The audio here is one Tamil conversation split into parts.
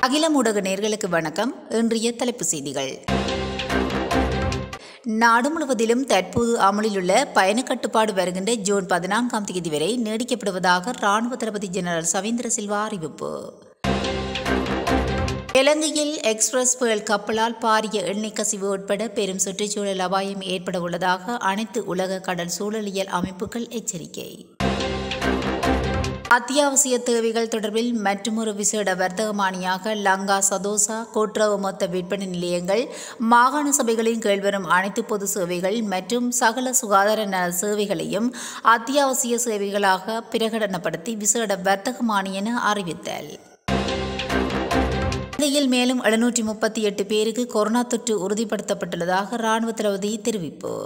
அகிலம் ஊடக நேர்களுக்கு வணக்கம் இன்றைய தலைப்பு செய்திகள் நாடு முழுவதிலும் தற்போது அமலில் உள்ள பயண கட்டுப்பாடு வருகின்ற ஜூன் பதினான்காம் தேதி வரை நீடிக்கப்படுவதாக ராணுவ தளபதி ஜெனரல் சவீந்திர சில்வா அறிவிப்பு இலங்கையில் எக்ஸ்பிரஸ் பேர்ல் கப்பலால் பாரிய எண்ணெய் கசிவு உட்பட பெரும் சுற்றுச்சூழல் அபாயம் ஏற்பட உள்ளதாக அனைத்து உலக கடல் சூழலியல் அமைப்புகள் எச்சரிக்கை அத்தியாவசிய தேவைகள் தொடர்பில் மற்றொரு விசேட வர்த்தகமானியாக லங்கா சதோசா கூட்டுறவு மொத்த விற்பனை நிலையங்கள் மாகாண சபைகளின் கீழ்வரும் அனைத்து பொது சேவைகள் மற்றும் சகல சுகாதார நல சேவைகளையும் அத்தியாவசிய சேவைகளாக பிரகடனப்படுத்தி விசேட வர்த்தகமானி என அறிவித்தல் இலங்கையில் மேலும் எழுநூற்றி முப்பத்தி எட்டு பேருக்கு கொரோனா தொற்று உறுதிப்படுத்தப்பட்டுள்ளதாக ராணுவ தளபதி தெரிவிப்பு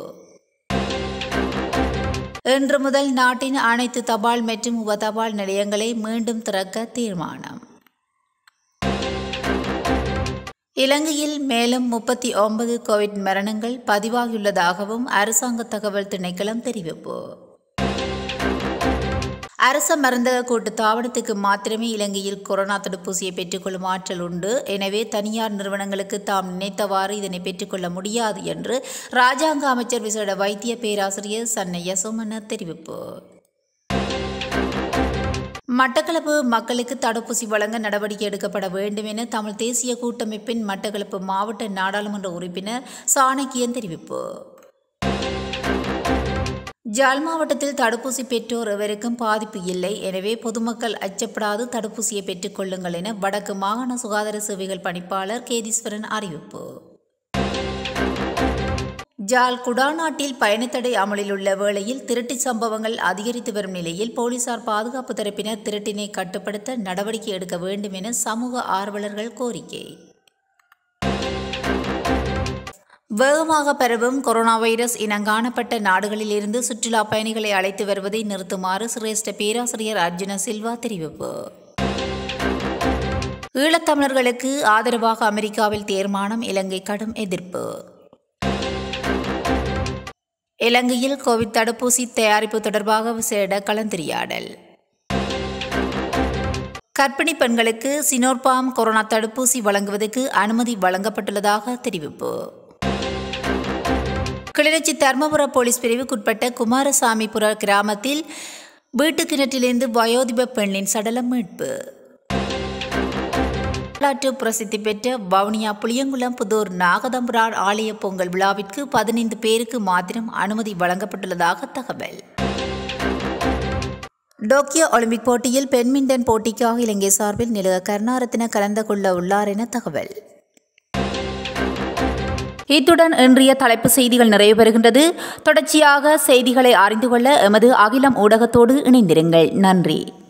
இன்று முதல் நாட்டின் அனைத்து தபால் மற்றும் உப தபால் நிலையங்களை மீண்டும் திறக்க தீர்மானம் இலங்கையில் மேலும் முப்பத்தி ஒன்பது கோவிட் மரணங்கள் பதிவாகியுள்ளதாகவும் அரசாங்க தகவல் திணைக்களம் தெரிவிப்பு அரச மருந்தக கூட்டு தாவணத்துக்கு மாத்திரமே இலங்கையில் கொரோனா தடுப்பூசியை பெற்றுக்கொள்ளும் ஆற்றல் உண்டு எனவே தனியார் நிறுவனங்களுக்கு தாம் நினைத்தவாறு இதனை பெற்றுக்கொள்ள முடியாது என்று ராஜாங்க அமைச்சர் விசேட வைத்திய பேராசிரியர் சன்னைய சுமன தெரிவிப்பு மட்டக்களப்பு மக்களுக்கு தடுப்பூசி வழங்க நடவடிக்கை எடுக்கப்பட வேண்டும் என தமிழ் தேசிய கூட்டமைப்பின் மட்டக்களப்பு மாவட்ட நாடாளுமன்ற உறுப்பினர் சாணக்கியன் தெரிவிப்பு ஜாழ் மாவட்டத்தில் தடுப்பூசி பெற்றோர் எவருக்கும் பாதிப்பு இல்லை எனவே பொதுமக்கள் அச்சப்படாது தடுப்பூசியை பெற்றுக் கொள்ளுங்கள் என வடக்கு மாகாண சுகாதார சேவைகள் பணிப்பாளர் கேதீஸ்வரன் அறிவிப்பு ஜால் குடாநாட்டில் பயணத்தடை அமலில் உள்ள வேளையில் திருட்டு சம்பவங்கள் அதிகரித்து வரும் நிலையில் போலீசார் பாதுகாப்பு தரப்பினர் திருட்டினை கட்டுப்படுத்த நடவடிக்கை எடுக்க வேண்டும் என சமூக ஆர்வலர்கள் கோரிக்கை வேகமாக பரவும் கொரோனா வைரஸ் இனங்காணப்பட்ட நாடுகளிலிருந்து சுற்றுலா பயணிகளை அழைத்து வருவதை நிறுத்துமாறு சிரேஷ்ட பேராசிரியர் அர்ஜுன சில்வா தெரிவிப்பு ஈழத்தமிழர்களுக்கு ஆதரவாக அமெரிக்காவில் தீர்மானம் இலங்கை கடும் எதிர்ப்பு இலங்கையில் கோவிட் தடுப்பூசி தயாரிப்பு தொடர்பாக விசேட கலந்துரையாடல் கர்ப்பிணி பெண்களுக்கு சினோர்பாம் கொரோனா தடுப்பூசி வழங்குவதற்கு அனுமதி வழங்கப்பட்டுள்ளதாக தெரிவிப்பு கிளிநொச்சி தர்மபுர போலீஸ் பிரிவுக்குட்பட்ட குமாரசாமிபுர கிராமத்தில் வீட்டு கிணற்றிலிருந்து வயோதிப பெண்ணின் சடலம் மீட்பு வரலாற்று பிரசித்தி பெற்ற வவுனியா புளியங்குளம் புதூர் நாகதம்புரான் ஆலய பொங்கல் விழாவிற்கு பதினைந்து பேருக்கு மாத்திரம் அனுமதி வழங்கப்பட்டுள்ளதாக தகவல் டோக்கியோ ஒலிம்பிக் போட்டியில் பெண்மிண்டன் போட்டிக்காக இலங்கை சார்பில் நிலக கருணாரத்தின கலந்து கொள்ள உள்ளார் என தகவல் இத்துடன் இன்றைய தலைப்பு செய்திகள் நிறைவு பெறுகின்றது தொடர்ச்சியாக செய்திகளை அறிந்து கொள்ள எமது அகிலம் ஊடகத்தோடு இணைந்திருங்கள் நன்றி